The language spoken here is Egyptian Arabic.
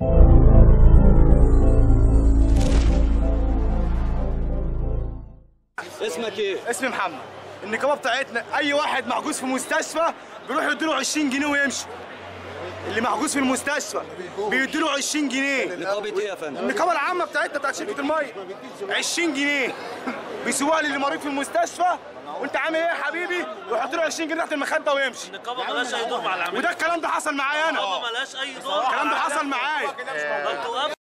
اسمك ايه؟ اسمي محمد النقابه بتاعتنا اي واحد محجوز في مستشفى بيروح يديله 20 جنيه ويمشي اللي محجوز في المستشفى بيديله 20 جنيه نقابة ايه يا فندم؟ النقابه العامه بتاعتنا بتاعت شركه الميه 20 جنيه بيسيبوها للي مريض في المستشفى وانت عامل ايه يا حبيبي ويحط له 20 جنيه تحت المخده ويمشي النقابه مالهاش اي دور مع العميل وده الكلام ده حصل معايا انا النقابه مالهاش اي دور الكلام ده حصل معايا ما بتوقفش